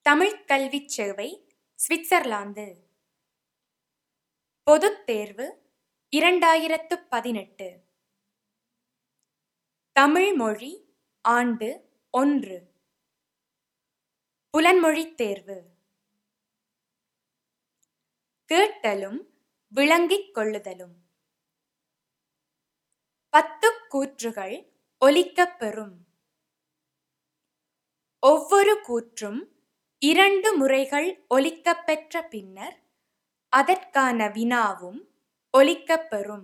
தமிழ்க் கல்விச் சேவை சுவிட்சர்லாந்து பொதுத் தேர்வு இரண்டாயிரத்து பதினெட்டு தமிழ் மொழி ஆண்டு ஒன்று புலன்மொழித் தேர்வு கேட்டலும் விளங்கிக் கொள்ளுதலும் பத்துக் கூற்றுகள் ஒலிக்கப் பெறும் ஒவ்வொரு கூற்றும் இரண்டு முறைகள் ஒலிக்கப் பெற்ற பின்னர் அதற்கான வினாவும் ஒலிக்கப் பெறும்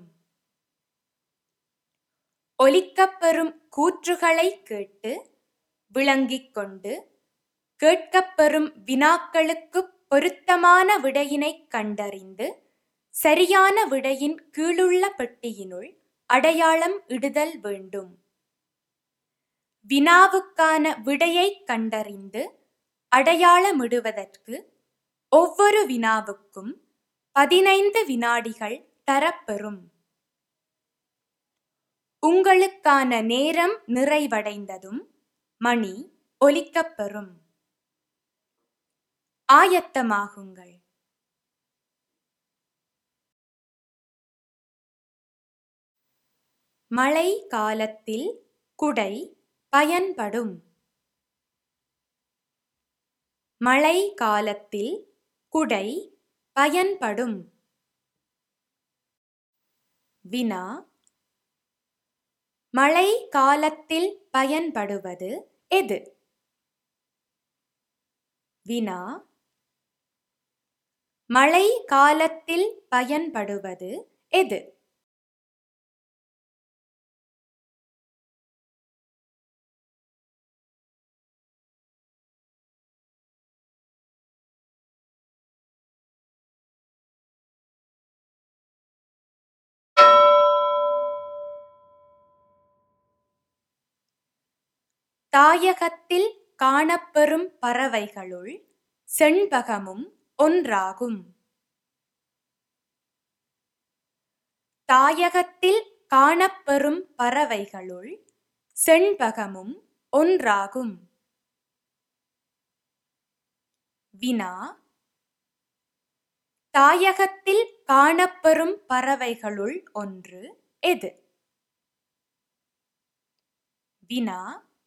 ஒலிக்கப் பெறும் கூற்றுகளைக் கேட்டு விளங்கிக் கொண்டு கேட்கப்பெறும் வினாக்களுக்குப் பொருத்தமான விடையினைக் கண்டறிந்து சரியான விடையின் கீழுள்ள பெட்டியினுள் அடையாளம் இடுதல் வேண்டும் வினாவுக்கான விடையைக் கண்டறிந்து அடையாளமிடுவதற்கு ஒவ்வொரு வினாவுக்கும் பதினைந்து வினாடிகள் தரப்பெறும் உங்களுக்கான நேரம் நிறைவடைந்ததும் மணி ஒலிக்கப்பெறும் ஆயத்தமாகுங்கள் மழை காலத்தில் குடை பயன்படும் மழை காலத்தில் குடை பயன்படும் வினா மழை காலத்தில் பயன்படுவது எது வினா மழை காலத்தில் பயன்படுவது எது தாயகத்தில் காணப்பெறும் பறவைகளுள் செண்பகமும் ஒன்றாகும் தாயகத்தில் காணப்பெறும் பறவைகளுள் செண்பகமும் ஒன்றாகும் வினா தாயகத்தில் காணப்பெறும் பறவைகளுள் ஒன்று எது வினா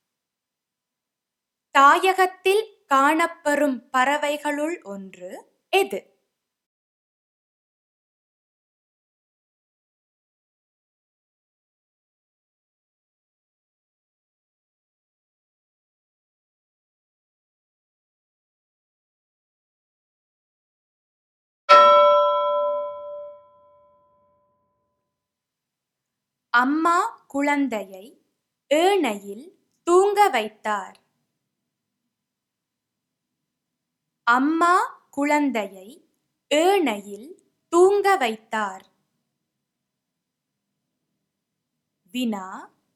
தாயகத்தில் காணப்பெறும் பறவைகளுள் ஒன்று எது அம்மா குழந்தையை ஏணையில் தூங்க வைத்தார் அம்மா குழந்தையை ஏணையில் தூங்க வைத்தார் வினா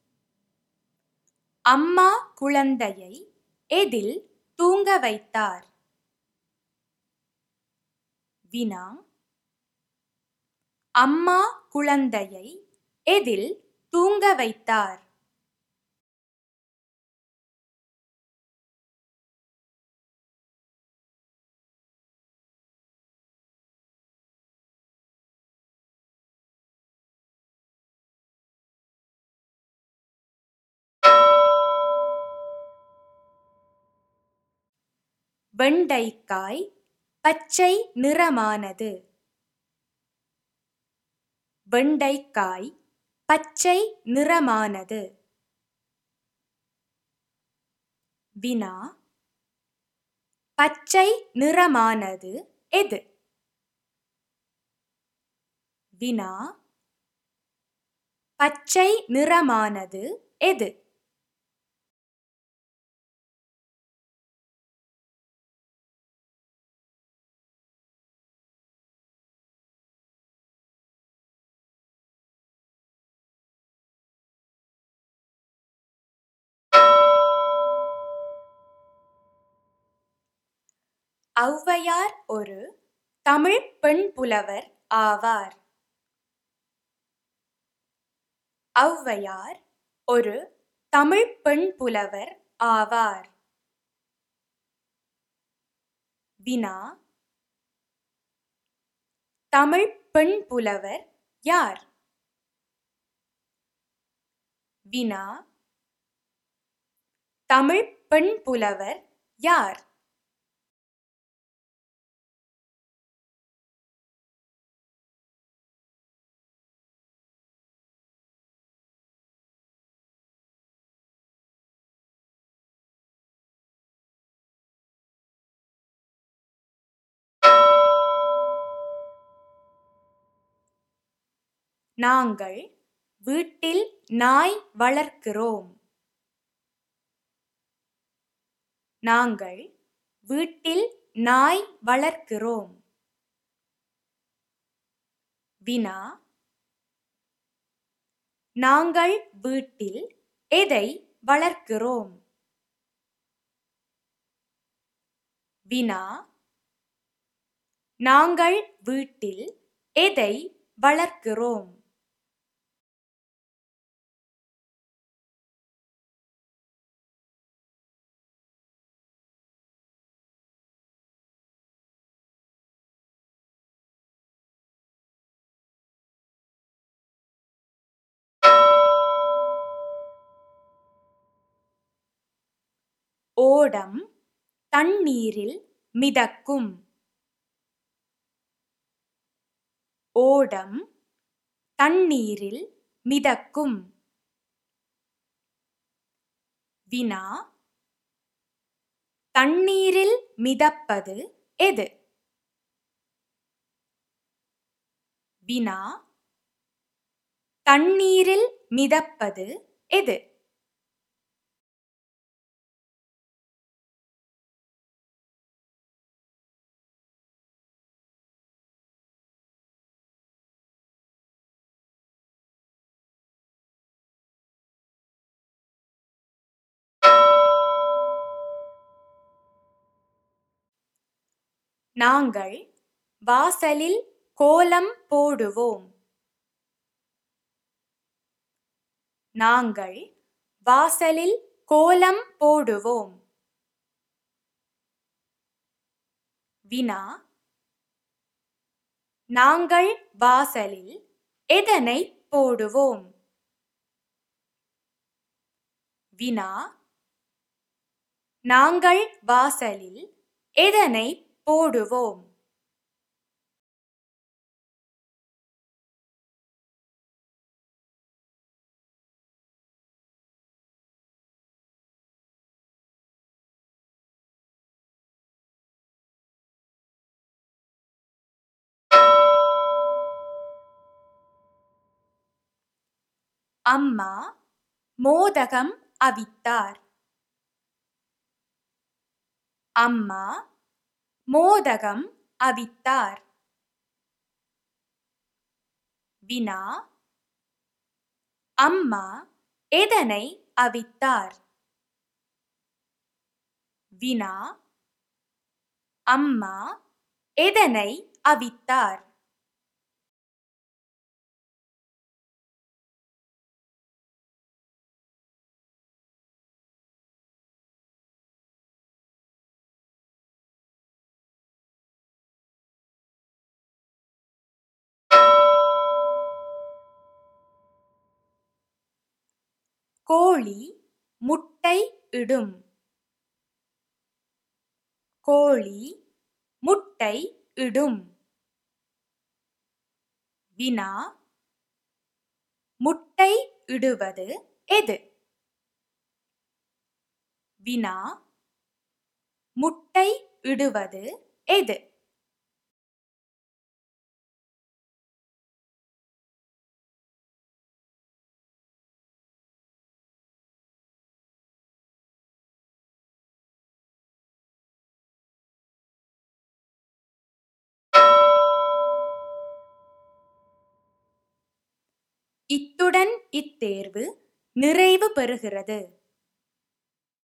அம்மா குழந்தையை எதில் தூங்க வைத்தார் வினா அம்மா குழந்தையை எதில் தூங்க வைத்தார் வெண்டைக்காய் பச்சை நிறமானது வெண்டைக்காய் பச்சை நிறமானது வினா பச்சை நிறமானது எது வினா பச்சை நிறமானது எது ஔவையார் ஒரு தமிழ் பெண் புலவர் ஆவார் ஔவையார் ஒரு தமிழ் பெண் புலவர் ஆவார் வினா தமிழ் பெண் புலவர் யார் வினா தமிழ் பெண் புலவர் யார் நாங்கள் வீட்டில் நாய் வளர்க்கிறோம் நாங்கள் வீட்டில் நாய் வளர்க்கிறோம் வினா நாங்கள் வீட்டில் எதை வளர்க்கிறோம் வினா நாங்கள் வீட்டில் எதை வளர்க்கிறோம் ஓடம் தண்ணீரில் மிதக்கும் ஓடம் தண்ணீரில் மிதக்கும் வினா தண்ணீரில் மிதப்பது எது வினா தண்ணீரில் மிதப்பது எது நாங்கள் வாசலில் கோலம் போடுவோம் நாங்கள் வாசலில் கோலம் போடுவோம் வினா நாங்கள் வாசலில் எதனை போடுவோம் வினா நாங்கள் வாசலில் எதனை போடுவோம் அம்மா மோதகம் அவித்தார் அம்மா மோதகம் அவித்தார் வினா அம்மா எதனை அவித்தார் வினா அம்மா எதனை அவித்தார் கோழி முட்டை இடும் கோழி முட்டை இடும் வினா முட்டை இடுவது எது வினா முட்டை இடுவது எது இத்துடன் இத்தேர்வு நிறைவு பெறுகிறது